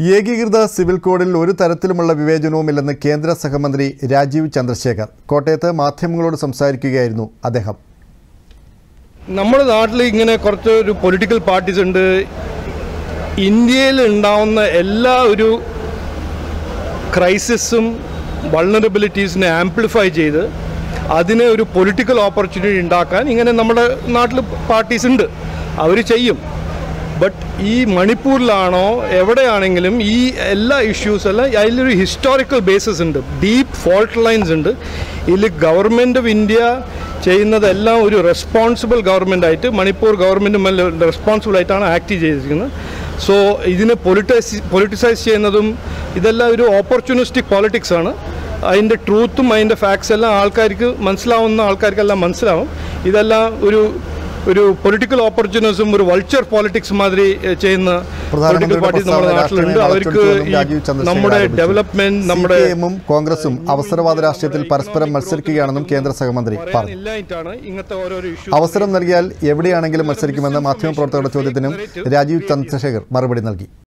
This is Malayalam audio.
ഏകീകൃത സിവിൽ കോഡിൽ ഒരു തരത്തിലുമുള്ള വിവേചനവുമില്ലെന്ന് കേന്ദ്ര സഹമന്ത്രി രാജീവ് ചന്ദ്രശേഖർ കോട്ടയത്ത് മാധ്യമങ്ങളോട് സംസാരിക്കുകയായിരുന്നു അദ്ദേഹം നമ്മുടെ നാട്ടിൽ ഇങ്ങനെ കുറച്ച് ഒരു പൊളിറ്റിക്കൽ പാർട്ടീസ് ഉണ്ട് ഇന്ത്യയിൽ ഉണ്ടാവുന്ന എല്ലാ ഒരു ക്രൈസിസും വൾണറബിലിറ്റീസിനെ ആംപ്ലിഫൈ ചെയ്ത് അതിനെ ഒരു പൊളിറ്റിക്കൽ ഓപ്പർച്യൂണിറ്റി ഉണ്ടാക്കാൻ ഇങ്ങനെ നമ്മുടെ നാട്ടിൽ പാർട്ടീസ് ഉണ്ട് അവർ ചെയ്യും ബട്ട് ഈ മണിപ്പൂരിലാണോ എവിടെയാണെങ്കിലും ഈ എല്ലാ ഇഷ്യൂസ് എല്ലാം അതിലൊരു ഹിസ്റ്റോറിക്കൽ ബേസിസ് ഉണ്ട് ഡീപ്പ് ഫോൾട്ട് ലൈൻസ് ഉണ്ട് ഇതിൽ ഗവൺമെൻറ് ഓഫ് ഇന്ത്യ ചെയ്യുന്നതെല്ലാം ഒരു റെസ്പോൺസിബിൾ ഗവൺമെൻറ് ആയിട്ട് മണിപ്പൂർ ഗവൺമെൻറ് റെസ്പോൺസിബിൾ ആയിട്ടാണ് ആക്ട് ചെയ്തിരിക്കുന്നത് സോ ഇതിനെ പൊളിറ്റൈസ് പൊളിറ്റിസൈസ് ചെയ്യുന്നതും ഇതെല്ലാം ഒരു ഓപ്പർച്യൂണിസ്റ്റിക് പോളിറ്റിക്സ് ആണ് അതിൻ്റെ ട്രൂത്തും അതിൻ്റെ ഫാക്ട്സ് എല്ലാം ആൾക്കാർക്ക് മനസ്സിലാവുന്ന ആൾക്കാർക്കെല്ലാം മനസ്സിലാവും ഇതെല്ലാം ഒരു ഒരു പൊളിറ്റിക്കൽ ഓപ്പർച്യൂണിസം ഒരു വൾച്ചർ പോളിറ്റിക്സ് മാതിരി ഏഹ്, ചെയ്യുന്ന പൊളിറ്റിക്കൽ പ്രധാനമന്ത്രിയുടെ പാർട്ടീസ് നമ്മുടെ പ്രസ്താവന നാട്ടിലുണ്ട് രാഷ്ട്രീയ അവർക്ക് വളച്ചൊടിച്ചുവെന്നും ഈ രാജീവ് ചന്ദ്രശേഖർ നമ്മുടെ ആരോപിച്ചു. ഡെവലപ്മെന്റ് നമ്മുടെ സിപിഎമ്മും കോൺഗ്രസും അവസരവാദ രാഷ്ട്രീയത്തിൽ പരസ്പരം മത്സരിക്കുകയാണെന്നും കേന്ദ്ര സഹമന്ത്രി പറഞ്ഞു പറയാനില്ലായിട്ടാണ് ഇങ്ങനത്തെ ഓരോരോ ഇഷ്യൂ അവസരം നൽകിയാൽ എവിടെയാണെങ്കിലും മത്സരിക്കുമെന്ന് മാധ്യമപ്രവർത്തകരുടെ ചോദ്യത്തിനും രാജീവ് ചന്ദ്രശേഖർ മറുപടി നൽകി